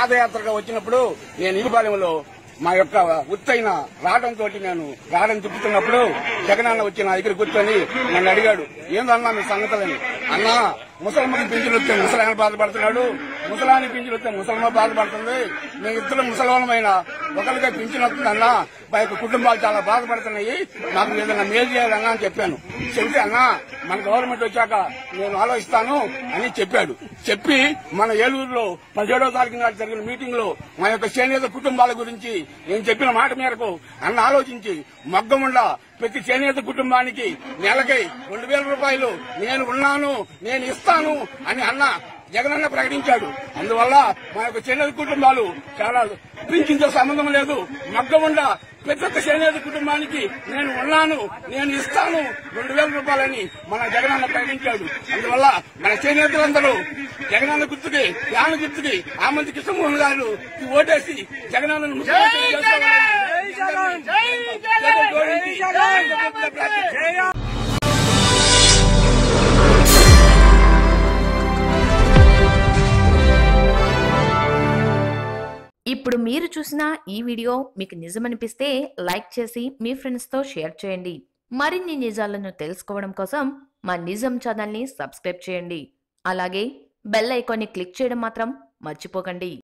పాదయాత్రగా వచ్చినప్పుడు నేను ఇరుపాలెంలో మా యొక్క ఉత్తైన రావడంతో నేను రావడం తిప్పుతున్నప్పుడు జగనన్న వచ్చి నా దగ్గర కూర్చొని నన్ను అడిగాడు ఏందన్నా మీ సంగతులని అన్నా ముసలమ్మకి పింఛను వస్తే ముసలాయన బాధపడుతున్నాడు ముసలాని పింఛను వస్తే ముసలమ్మ బాధపడుతుంది మేము ఇద్దరు ముసలవనమైన ఒకరిగా పింఛను వస్తుందన్నా మా యొక్క కుటుంబాలు చాలా బాధపడుతున్నాయి నాకు ఏదైనా మేలు చేయాలన్నా అని చెప్పాను చెప్తే అన్నా మన గవర్నమెంట్ వచ్చాక నేను ఆలోచిస్తాను అని చెప్పాడు చెప్పి మన ఏలూరులో పదిహేడో తారీఖు నాడు జరిగిన మీటింగ్ లో మా యొక్క చేనేత కుటుంబాల గురించి నేను చెప్పిన మాట మేరకు అన్న ఆలోచించి మగ్గముండ ప్రతి చేనేత కుటుంబానికి నెలకై రెండు వేల రూపాయలు నేను ఉన్నాను నేను ఇస్తాను అని అన్న జగనన్న ప్రకటించాడు అందువల్ల మా యొక్క చేనేత కుటుంబాలు చాలా పింఛన్తో సంబంధం లేదు మగ్గముండ ప్రతి ఒక్క చేనేత కుటుంబానికి నేను ఉన్నాను నేను ఇస్తాను రెండు వేల రూపాయలని మన జగనన్న ప్రకటించాడు అందువల్ల మన చేనేతలందరూ జగనన్న గుర్తుకి యాన గుర్తుకి ఆమంతి కృష్ణమోహన్ గారు ఓటేసి జగనన్నను ముఖ్యమంత్రి చేసుకోవాలని జగన్ జోడించి ప్రార్థిస్తున్నాను. ఇప్పుడు మీరు చూసిన ఈ వీడియో మీకు నిజమనిపిస్తే లైక్ చేసి మీ ఫ్రెండ్స్తో షేర్ చేయండి మరిన్ని నిజాలను తెలుసుకోవడం కోసం మా నిజం ఛానల్ని సబ్స్క్రైబ్ చేయండి అలాగే బెల్ ఐకాన్ని క్లిక్ చేయడం మాత్రం మర్చిపోకండి